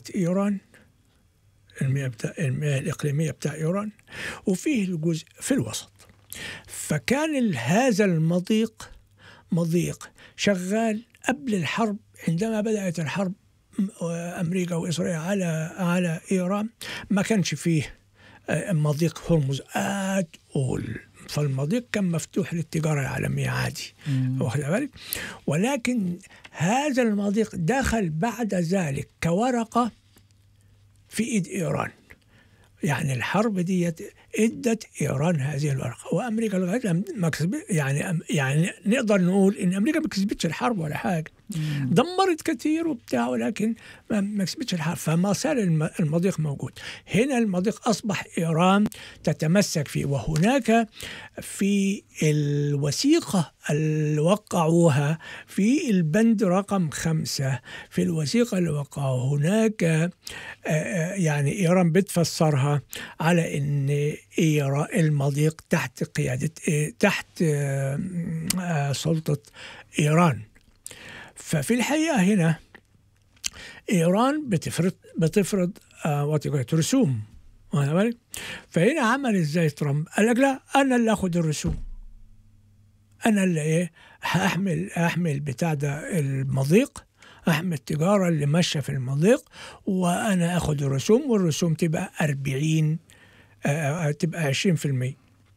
إيران المياه, بتاع المياه الإقليمية بتاع إيران وفيه الجزء في الوسط فكان هذا المضيق مضيق شغال قبل الحرب عندما بدأت الحرب أمريكا وإسرائيل على على إيران ما كانش فيه مضيق هرمز آت أول فالمضيق كان مفتوح للتجارة العالمية عادي واخد بالك ولكن هذا المضيق دخل بعد ذلك كورقة في إيد إيران يعني الحرب دي ادت ايران هذه الورقه وامريكا لغايه ما كسبت يعني يعني نقدر نقول ان امريكا ما كسبتش الحرب ولا حاجه دمرت كثير وبتاع ولكن ما كسبتش الحرب فما زال المضيق موجود هنا المضيق اصبح ايران تتمسك فيه وهناك في الوثيقه اللي وقعوها في البند رقم خمسة في الوثيقة اللي وقعوها هناك يعني إيران بتفسرها على أن المضيق تحت قيادة تحت سلطة إيران ففي الحقيقة هنا إيران بتفرض بتفرض رسوم فهنا عمل ازاي ترامب؟ قال لك لا انا اللي اخد الرسوم انا اللي ايه هحمل احمل بتاع ده المضيق احمل التجاره اللي ماشيه في المضيق وانا اخد الرسوم والرسوم تبقى 40 آه تبقى 20%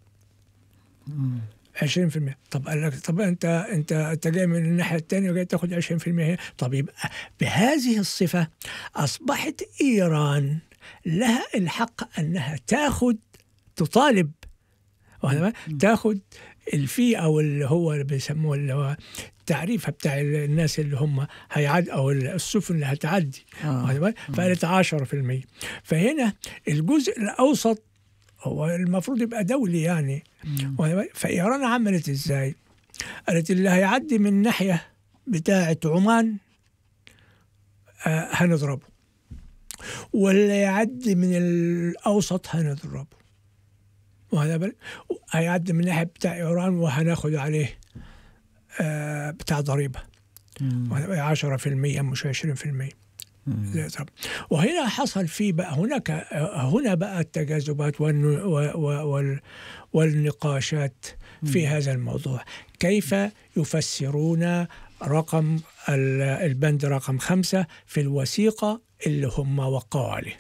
20% طب قال لك طب انت انت انت جاي من الناحيه الثانيه وجاي تاخد 20% هنا طب يبقى بهذه الصفه اصبحت ايران لها الحق انها تاخد تطالب تاخد الفي او اللي هو اللي بيسموه اللي هو التعريفه بتاع الناس اللي هم هيعد او السفن اللي هتعدي آه. فقالت 10% فهنا الجزء الاوسط هو المفروض يبقى دولي يعني فايران عملت ازاي؟ قالت اللي هيعدي من الناحيه بتاعه عمان آه هنضربه واللي يعدي من الاوسط هنضربه وهذا بل... هيعدي من الناحيه بتاع ايران وهناخد عليه آه بتاع ضريبه 10% مش 20% وهنا حصل في بقى هناك هنا بقى التجاذبات والنقاشات في هذا الموضوع كيف يفسرون رقم البند رقم خمسة في الوثيقة اللي هم وقعوا عليه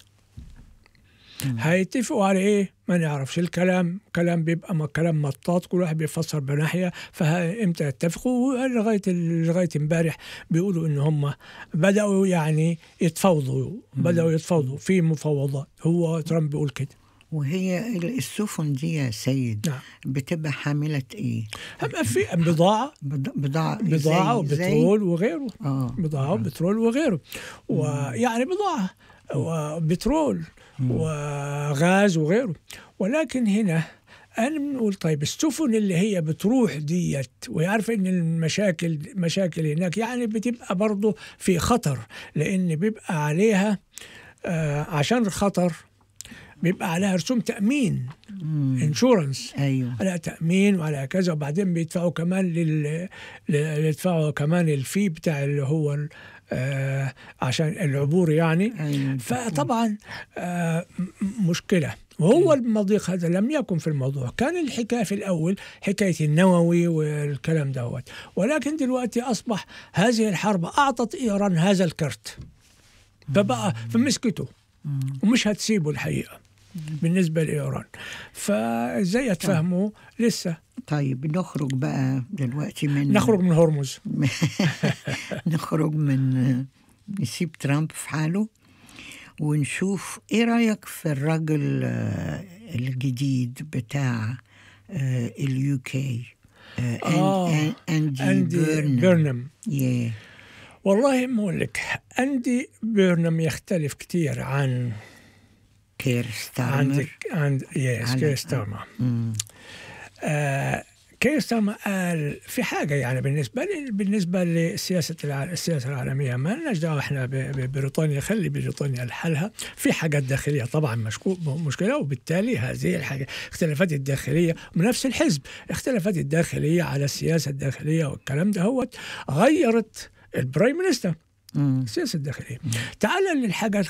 هيتفقوا على ايه ما نعرفش الكلام كلام بيبقى كلام مطاط كل واحد بيفسر بناحيه فامتى يتفقوا لغايه لغايه امبارح بيقولوا ان هم بداوا يعني يتفاوضوا بداوا يتفاوضوا في مفاوضات هو ترامب بيقول كده وهي السفن دي يا سيد نعم. بتبقى حاملة ايه؟ في بضاعة بضاعة بضاعة وبترول وغيره آه. بضاعة وبترول وغيره ويعني بضاعة وبترول وغاز وغيره ولكن هنا انا بنقول طيب السفن اللي هي بتروح ديت ويعرف ان المشاكل مشاكل هناك يعني بتبقى برضه في خطر لان بيبقى عليها آه عشان الخطر بيبقى عليها رسوم تامين انشورنس ايوه على تامين وعلى كذا وبعدين بيدفعوا كمان لل بيدفعوا كمان الفي بتاع اللي هو آه عشان العبور يعني أيوة. فطبعا آه مشكله وهو المضيق هذا لم يكن في الموضوع كان الحكايه في الاول حكايه النووي والكلام دوت ولكن دلوقتي اصبح هذه الحرب اعطت ايران هذا الكرت فبقى فمسكته ومش هتسيبه الحقيقه بالنسبة لإيران فإزاي يتفهموا لسه طيب نخرج بقى دلوقتي من نخرج من هرمز نخرج من نسيب ترامب في حاله ونشوف ايه رأيك في الراجل الجديد بتاع اليو كي آه أندي, أندي بيرنم, بيرنم. Yeah. والله ما أقول لك أندي بيرنم يختلف كثير عن كير ستارمر عندك عند يس كير ستارمر آه كير ستارمر قال في حاجه يعني بالنسبه لي بالنسبه لسياسه السياسه العالميه ما لناش دعوه احنا ببريطانيا خلي بريطانيا لحالها في حاجات داخليه طبعا مشكله وبالتالي هذه الحاجه اختلافات الداخليه من نفس الحزب اختلافات الداخليه على السياسه الداخليه والكلام ده هو غيرت البرايم مينستر السياسه الداخليه تعال للحاجه